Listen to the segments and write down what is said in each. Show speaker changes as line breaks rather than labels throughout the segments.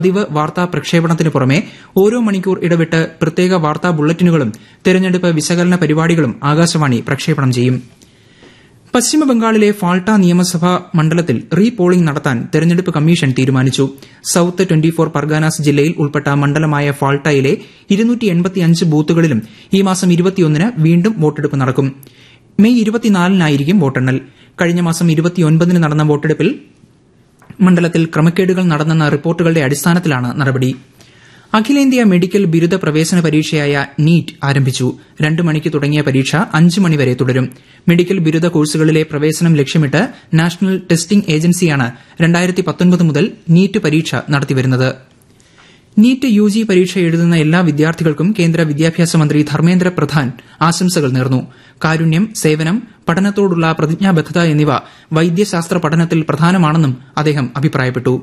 പതിവ് വാർത്താ പ്രക്ഷേപണത്തിന് പുറമെ ഓരോ മണിക്കൂർ ഇടവിട്ട് പ്രത്യേക വാർത്താ ബുള്ളറ്റിനുകളും തെരഞ്ഞെടുപ്പ് വിശകലന പരിപാടികളും ആകാശവാണി പ്രക്ഷേപണം ചെയ്യും പശ്ചിമബംഗാളിലെ ഫാൾട്ട നിയമസഭാ മണ്ഡലത്തിൽ റീ പോളിംഗ് നടത്താൻ തെരഞ്ഞെടുപ്പ് കമ്മീഷൻ തീരുമാനിച്ചു സൌത്ത് ട്വന്റി ഫോർ പർഗാനാസ് ജില്ലയിൽ ഉൾപ്പെട്ട മണ്ഡലമായ ഫാൾട്ടയിലെ ബൂത്തുകളിലും ഈ മാസം ന് വീണ്ടും വോട്ടെടുപ്പ് നടക്കും മെയ് ഇരുപത്തിനാലിനായിരിക്കും വോട്ടെണ്ണൽ കഴിഞ്ഞ മാസം ഇരുപത്തിയൊൻപതിന് നടന്ന വോട്ടെടുപ്പിൽ മണ്ഡലത്തിൽ ക്രമക്കേടുകൾ നടന്നെന്ന റിപ്പോർട്ടുകളുടെ അടിസ്ഥാനത്തിലാണ് നടപടി അഖിലേന്ത്യാ മെഡിക്കൽ ബിരുദ പ്രവേശന പരീക്ഷയായ നീറ്റ് ആരംഭിച്ചു രണ്ട് മണിക്ക് തുടങ്ങിയ പരീക്ഷ അഞ്ച് മണിവരെ തുടരും മെഡിക്കൽ ബിരുദ കോഴ്സുകളിലെ പ്രവേശനം ലക്ഷ്യമിട്ട് നാഷണൽ ടെസ്റ്റിംഗ് ഏജൻസിയാണ് മുതൽ നീറ്റ് പരീക്ഷ നടത്തിവരുന്നത് നീറ്റ് യുജി പരീക്ഷ എഴുതുന്ന എല്ലാ വിദ്യാർത്ഥികൾക്കും കേന്ദ്ര വിദ്യാഭ്യാസ മന്ത്രി ധർമ്മേന്ദ്ര പ്രധാൻ ആശംസകൾ നേർന്നു കാരുണ്യം സേവനം പഠനത്തോടുള്ള പ്രതിജ്ഞാബദ്ധത എന്നിവ വൈദ്യശാസ്ത്ര പഠനത്തിൽ പ്രധാനമാണെന്നും അദ്ദേഹം അഭിപ്രായപ്പെട്ടു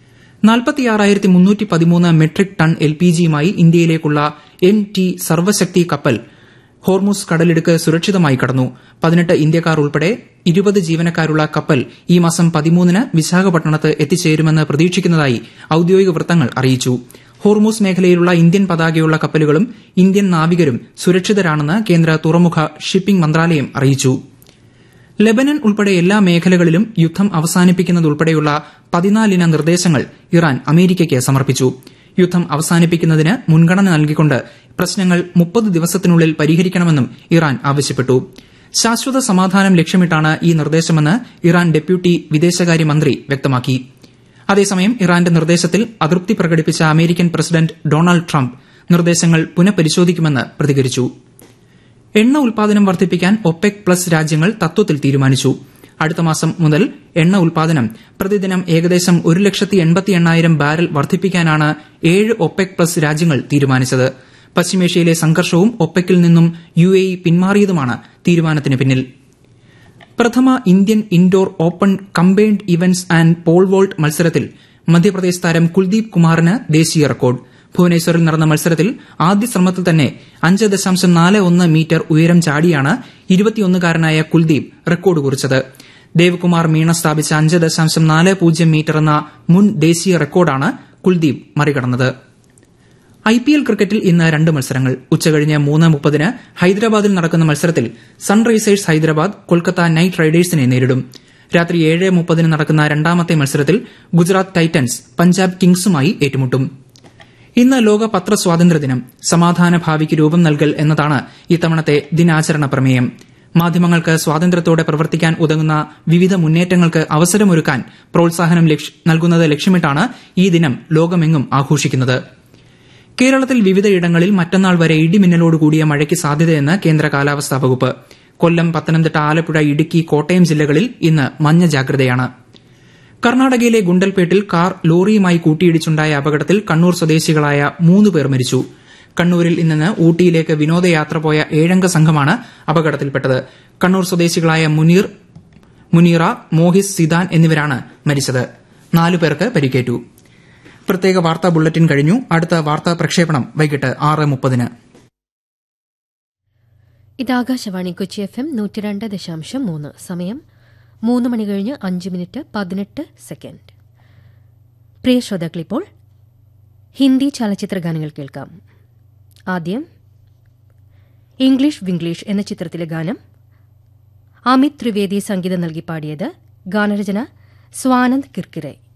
മെട്രിക് ടൺ എൽപിജിയുമായി ഇന്ത്യയിലേക്കുള്ള എൻ ടി സർവശക്തി കപ്പൽ ഹോർമുസ് കടലിടുക്ക് സുരക്ഷിതമായി കടന്നു പതിനെട്ട് ഇന്ത്യക്കാർ ഉൾപ്പെടെ ഇരുപത് ജീവനക്കാരുള്ള കപ്പൽ ഈ മാസം പതിമൂന്നിന് വിശാഖപട്ടണത്ത് എത്തിച്ചേരുമെന്ന് പ്രതീക്ഷിക്കുന്നതായി ഔദ്യോഗിക വൃത്തങ്ങൾ അറിയിച്ചു ഹോർമൂസ് മേഖലയിലുള്ള ഇന്ത്യൻ പതാകയുള്ള കപ്പലുകളും ഇന്ത്യൻ നാവികരും സുരക്ഷിതരാണെന്ന് കേന്ദ്ര തുറമുഖ ഷിപ്പിംഗ് മന്ത്രാലയം അറിയിച്ചു ലബനൻ ഉൾപ്പെടെ എല്ലാ മേഖലകളിലും യുദ്ധം അവസാനിപ്പിക്കുന്നതുൾപ്പെടെയുള്ള പതിനാലിന നിർദ്ദേശങ്ങൾ ഇറാൻ അമേരിക്കയ്ക്ക് സമർപ്പിച്ചു യുദ്ധം അവസാനിപ്പിക്കുന്നതിന് മുൻഗണന നൽകിക്കൊണ്ട് പ്രശ്നങ്ങൾ മുപ്പത് ദിവസത്തിനുള്ളിൽ പരിഹരിക്കണമെന്നും ഇറാൻ ആവശ്യപ്പെട്ടു ശാശ്വത സമാധാനം ലക്ഷ്യമിട്ടാണ് ഈ നിർദ്ദേശമെന്ന് ഇറാൻ ഡെപ്യൂട്ടി വിദേശകാര്യമന്ത്രി വ്യക്തമാക്കി അതേസമയം ഇറാന്റെ നിർദ്ദേശത്തിൽ അതൃപ്തി പ്രകടിപ്പിച്ച അമേരിക്കൻ പ്രസിഡന്റ് ഡൊണാൾഡ് ട്രംപ് നിർദ്ദേശങ്ങൾ പുനഃപരിശോധിക്കുമെന്ന് പ്രതികരിച്ചു എണ്ണ ഉൽപാദനം വർദ്ധിപ്പിക്കാൻ ഒപെക് പ്ലസ് രാജ്യങ്ങൾ തത്വത്തിൽ തീരുമാനിച്ചു അടുത്ത മാസം മുതൽ എണ്ണ ഉൽപാദനം പ്രതിദിനം ഏകദേശം ഒരു ലക്ഷത്തി എൺപത്തി എണ്ണായിരം ബാരൽ വർദ്ധിപ്പിക്കാനാണ് ഏഴ് ഒപെക് പ്ലസ് രാജ്യങ്ങൾ തീരുമാനിച്ചത് പശ്ചിമേഷ്യയിലെ സംഘർഷവും ഒപെക്കിൽ നിന്നും യു എ ഇ പിന്മാറിയതുമാണ് തീരുമാനത്തിന് പിന്നിൽ പ്രഥമ Indian indoor open combined events and pole vault മത്സരത്തിൽ മധ്യപ്രദേശ് താരം കുൽദീപ് കുമാറിന് ദേശീയ റെക്കോർഡ് ഭുവനേശ്വറിൽ നടന്ന മത്സരത്തിൽ ആദ്യ ശ്രമത്തിൽ തന്നെ അഞ്ച് ദശാംശം നാല് ഒന്ന് മീറ്റർ ഉയരം ചാടിയാണ് ഇരുപത്തിയൊന്നുകാരനായ കുൽദീപ് റെക്കോർഡ് കുറിച്ചത് ദേവ്കുമാർ മീണ സ്ഥാപിച്ച അഞ്ച് ദശാംശം നാല് പൂജ്യം മീറ്റർ എന്ന മുൻ ദേശീയ റെക്കോർഡാണ് കുൽദീപ് മറികടന്നത് ഐപിഎൽ ക്രിക്കറ്റിൽ ഇന്ന് രണ്ട് മത്സരങ്ങൾ ഉച്ചകഴിഞ്ഞ് മൂന്ന് മുപ്പതിന് ഹൈദരാബാദിൽ നടക്കുന്ന മത്സരത്തിൽ സൺറൈസേഴ്സ് ഹൈദരാബാദ് കൊൽക്കത്ത നൈറ്റ് റൈഡേഴ്സിനെ നേരിടും രാത്രി ഏഴ് മുപ്പതിന് നടക്കുന്ന രണ്ടാമത്തെ മത്സരത്തിൽ ഗുജറാത്ത് ടൈറ്റൻസ് പഞ്ചാബ് കിങ്സുമായി ഏറ്റുമുട്ടും ഇന്ന് ലോക പത്രസ്വാതന്ത്ര്യ ദിനം സമാധാന ഭാവിക്ക് രൂപം നൽകൽ എന്നതാണ് ഇത്തവണത്തെ ദിനാചരണ പ്രമേയം മാധ്യമങ്ങൾക്ക് സ്വാതന്ത്ര്യത്തോടെ പ്രവർത്തിക്കാൻ ഉതകുന്ന വിവിധ മുന്നേറ്റങ്ങൾക്ക് അവസരമൊരുക്കാൻ പ്രോത്സാഹനം നൽകുന്നത് ലക്ഷ്യമിട്ടാണ് ഈ ദിനം ലോകമെങ്ങും ആഘോഷിക്കുന്നത് കേരളത്തിൽ വിവിധയിടങ്ങളിൽ മറ്റന്നാൾ വരെ ഇടിമിന്നലോടുകൂടിയ മഴയ്ക്ക് സാധ്യതയെന്ന് കേന്ദ്ര കാലാവസ്ഥാ വകുപ്പ് കൊല്ലം പത്തനംതിട്ട ആലപ്പുഴ ഇടുക്കി കോട്ടയം ജില്ലകളിൽ ഇന്ന് മഞ്ഞ ജാഗ്രതയാണ് കർണാടകയിലെ ഗുണ്ടൽപേട്ടിൽ കാർ ലോറിയുമായി കൂട്ടിയിടിച്ചുണ്ടായ അപകടത്തിൽ കണ്ണൂർ സ്വദേശികളായ മൂന്ന് പേർ മരിച്ചു കണ്ണൂരിൽ നിന്ന് ഊട്ടിയിലേക്ക് വിനോദയാത്ര പോയ ഏഴംഗ സംഘമാണ് അപകടത്തിൽപ്പെട്ടത് കണ്ണൂർ സ്വദേശികളായ മുനീർ മുനീറ മോഹിസ് സിദാൻ എന്നിവരാണ് മരിച്ചത് നാലു പേർക്ക് പരിക്കേറ്റു പ്രത്യേക വാർത്താ ബുള്ളറ്റിൻ കഴിഞ്ഞു അടുത്ത വാർത്താ പ്രക്ഷേപണം വൈകിട്ട് ആറ് മുപ്പതിന്
ഇത് ആകാശവാണി കൊച്ചി എഫ് എം നൂറ്റി രണ്ട് ദശാംശം മൂന്ന് സമയം മൂന്ന് മണി കഴിഞ്ഞ് അഞ്ച് മിനിറ്റ് പതിനെട്ട് സെക്കൻഡ് പ്രിയ ശ്രോതാക്കളിപ്പോൾ ഹിന്ദി ചലച്ചിത്ര ഗാനങ്ങൾ കേൾക്കാം ആദ്യം ഇംഗ്ലീഷ് വിംഗ്ലീഷ് എന്ന ചിത്രത്തിലെ ഗാനം അമിത് ത്രിവേദി സംഗീതം നൽകി പാടിയത് ഗാനരചന സ്വാനന്ദ് കിർക്കിറെ